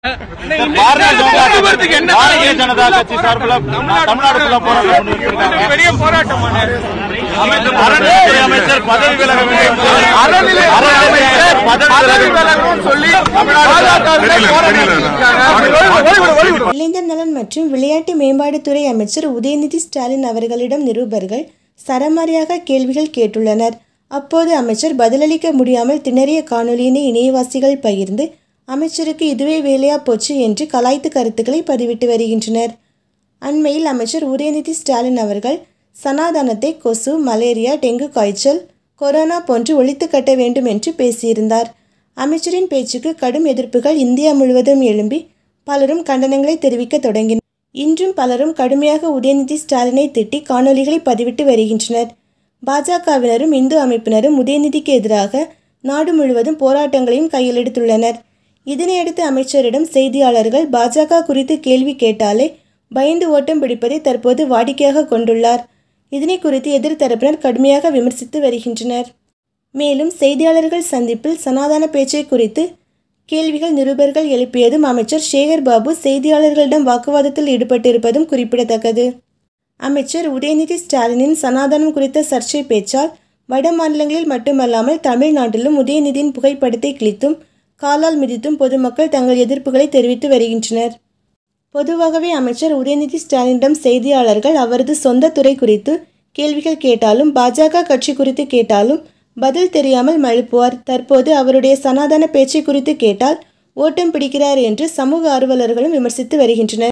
பாரதிய ஜனதா கட்சி- பாரதிய ஜனதா கட்சி சார்பில் தமிழ்நாடு ஃபுல்லா போராட்டம் பண்ணிருக்காங்க பெரிய போராட்டம் அறநிலையத்துறை அமைச்சர் பதவி விலக வேண்டும் அறநிலை- அறநிலையத்துறை பதவி பதவி விலக வேண்டும் விலகணும்னு சொல்லி பாஜகவினர் போராட்டம் இருக்காங்க. இளைஞர் நலன் மற்றும் விளையாட்டு மேம்பாட்டுத்துறை அமைச்சர் உதயநிதி ஸ்டாலின் அவர்களிடம் நிருபர்கள் சரமாரியாக கேள்விகள் கேட்டுள்ளனர் அப்போது அமைச்சர் பதிலளிக்க முடியாமல் திணறிய காணொலியினை இணையவாசிகள் பகிர்ந்து அமைச்சருக்கு இதுவே வேலையா போச்சு என்று கலாய்த்து கருத்துக்களை பதிவிட்டு வருகின்றனர் அண்மையில் அமைச்சர் உதயநிதி ஸ்டாலின் அவர்கள் சனாதனத்தை கொசு மலேரியா டெங்கு காய்ச்சல் கொரோனா போன்று ஒழித்து கட்ட வேண்டும் என்று பேசியிருந்தார் அமைச்சரின் பேச்சுக்கு கடும் எதிர்ப்புகள் இந்தியா முழுவதும் எழும்பி பலரும் கண்டனங்களை தெரிவிக்க தொடங்கினர் இன்றும் பலரும் கடுமையாக உதயநிதி ஸ்டாலினை திட்டி காணொலிகளை பதிவிட்டு வருகின்றனர் பாஜகவினரும் இந்து அமைப்பினரும் உதயநிதிக்கு எதிராக நாடு முழுவதும் போராட்டங்களையும் கையில் எடுத்துள்ளனர் இதனையடுத்து அமைச்சரிடம் செய்தியாளர்கள் பாஜக குறித்து கேள்வி கேட்டாலே பயந்து ஓட்டம் பிடிப்பதை தற்போது வாடிக்கையாக கொண்டுள்ளார் இதனை குறித்து எதிர்த்தரப்பினர் கடுமையாக விமர்சித்து வருகின்றனர் மேலும் செய்தியாளர்கள் சந்திப்பில் சனாதன பேச்சை குறித்து கேள்விகள் நிருபர்கள் எழுப்பியதும் அமைச்சர் சேகர் பாபு செய்தியாளர்களிடம் வாக்குவாதத்தில் ஈடுபட்டிருப்பதும் குறிப்பிடத்தக்கது அமைச்சர் உதயநிதி ஸ்டாலினின் சனாதனம் குறித்த சர்ச்சை பேச்சால் வட மாநிலங்களில் மட்டுமல்லாமல் தமிழ்நாட்டிலும் உதயநிதியின் புகைப்படத்தை கிழித்தும் காலால் மிதித்தும் பொதுமக்கள் தங்கள் எதிர்ப்புகளை தெரிவித்து வருகின்றனர் பொதுவாகவே அமைச்சர் உதயநிதி ஸ்டாலினிடம் செய்தியாளர்கள் அவரது சொந்த துறை குறித்து கேள்விகள் கேட்டாலும் பாஜக கட்சி குறித்து கேட்டாலும் பதில் தெரியாமல் மழுப்புவார் தற்போது அவருடைய சனாதன பேச்சை குறித்து கேட்டால் ஓட்டம் பிடிக்கிறார் என்று சமூக ஆர்வலர்களும் விமர்சித்து வருகின்றனர்